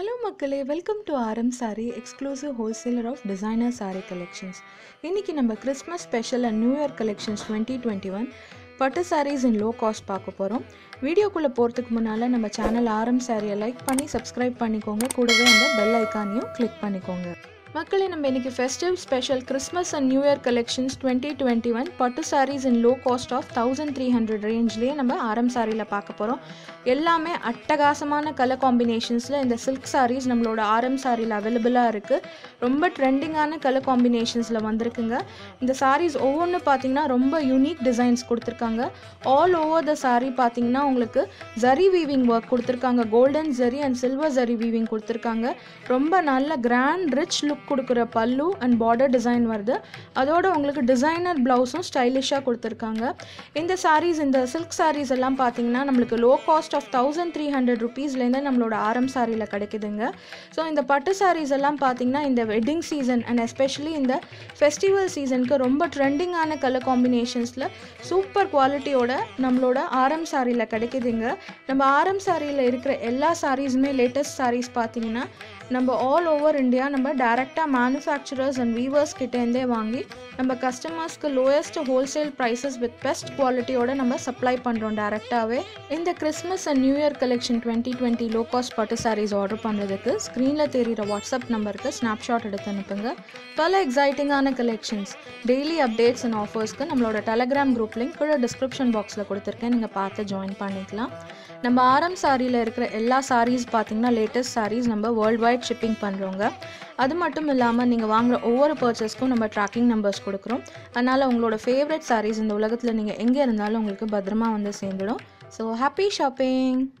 hello மக்களே welcome to Aaram sari exclusive wholesaler of designer sari collections இன்றைக்கி நம்ம Christmas special and new year collections twenty twenty one பட்டு saris in low cost பார்க்க போகிறோம் வீடியோக்குள்ளே போகிறதுக்கு முன்னால் நம்ம சேனல் ஆரம் சாரியை லைக் பண்ணி சப்ஸ்கிரைப் பண்ணிக்கோங்க கூடவே அந்த பெல் ஐக்கானையும் கிளிக் பண்ணிக்கோங்க மக்களே நம்ம இன்றைக்கி festive special Christmas and new year collections twenty twenty one பட்டு saris in low cost of thousand three hundred ரேஞ்ச்லேயே நம்ம ஆரம் சாரியில் பார்க்க போகிறோம் எல்லாமே அட்டகாசமான கலர் காம்பினேஷன்ஸில் இந்த சில்க் சாரீஸ் நம்மளோட ஆரம் சாரியில் அவைலபிளாக இருக்குது ரொம்ப ட்ரெண்டிங்கான கலர் காம்பினேஷன்ஸில் வந்திருக்குங்க இந்த சாரீஸ் ஒவ்வொன்று பார்த்தீங்கன்னா ரொம்ப யூனிக் டிசைன்ஸ் கொடுத்துருக்காங்க ஆல் ஓவர் த சாரீ பார்த்தீங்கன்னா உங்களுக்கு ஜரி வீவிங் ஒர்க் கொடுத்துருக்காங்க golden zari and silver zari weaving கொடுத்துருக்காங்க ரொம்ப நல்ல கிராண்ட் ரிச் லுக் கொடுக்குற பல்லு அண்ட் பார்டர் டிசைன் வருது அதோட உங்களுக்கு டிசைனர் ப்ளவுஸும் ஸ்டைலிஷாக கொடுத்துருக்காங்க இந்த சாரீஸ் இந்த சில்க் சாரீஸ் எல்லாம் பார்த்தீங்கன்னா நம்மளுக்கு low cost of thousand three hundred ருபீஸ்லேருந்து நம்மளோட ஆரம் சாரியில் கிடைக்குதுங்க ஸோ இந்த பட்டு சாரீஸ் எல்லாம் பார்த்தீங்கன்னா இந்த வெட்டிங் சீசன் அண்ட் எஸ்பெஷலி இந்த ஃபெஸ்டிவல் சீசனுக்கு ரொம்ப ட்ரெண்டிங்கான கலர் காம்பினேஷன்ஸில் சூப்பர் குவாலிட்டியோட நம்மளோட ஆரம் சாரியில் கிடைக்குதுங்க நம்ம ஆரம் சாரியில் இருக்கிற எல்லா சாரீஸுமே லேட்டஸ்ட் சாரீஸ் பார்த்தீங்கன்னா நம்ம ஆல் ஓவர் இந்தியா நம்ம டேரெக்டாக மேனுஃபேக்சரர்ஸ் அண்ட் வீவர்ஸ் கிட்டேருந்தே வாங்கி நம்ம கஸ்டமர்ஸ்க்கு lowest wholesale prices with best குவாலிட்டியோட நம்ம சப்ளை பண்ணுறோம் டேரெக்டாகவே இந்த Christmas and new year collection twenty twenty low cost பட்டு சாரீஸ் ஆர்டர் பண்ணுறதுக்கு ஸ்க்ரீனில் தெரிகிற வாட்ஸ்அப் நம்பருக்கு ஸ்னாப்ஷாட் எடுத்து அனுப்புங்க பல எக்ஸைட்டிங்கான கலெக்ஷன்ஸ் டெய்லி அப்டேட்ஸ் அண்ட் ஆஃபர்ஸ்க்கு நம்மளோட டெலகிராம் குரூப் லிங்க் கூட டிஸ்கிரிப்ஷன் பாக்ஸில் கொடுத்துருக்கேன் நீங்கள் பார்த்து ஜாயின் பண்ணிக்கலாம் நம்ம ஆரம் சாரியில் இருக்கிற எல்லா சாரீஸ் பார்த்தீங்கன்னா லேட்டஸ்ட் சாரீஸ் நம்ம வேர்ல்டு வைட் ஷிப்பிங் பண்ணுறோங்க அது மட்டும் இல்லாமல் நீங்கள் வாங்குகிற ஒவ்வொரு பர்ச்சேஸ்க்கும் நம்ம ட்ராக்கிங் நம்பர்ஸ் கொடுக்குறோம் அதனால் உங்களோட ஃபேவரட் சாரீஸ் இந்த உலகத்தில் நீங்கள் எங்கே இருந்தாலும் உங்களுக்கு பத்திரமா வந்து சேர்ந்துடும் ஸோ ஹாப்பி ஷாப்பிங்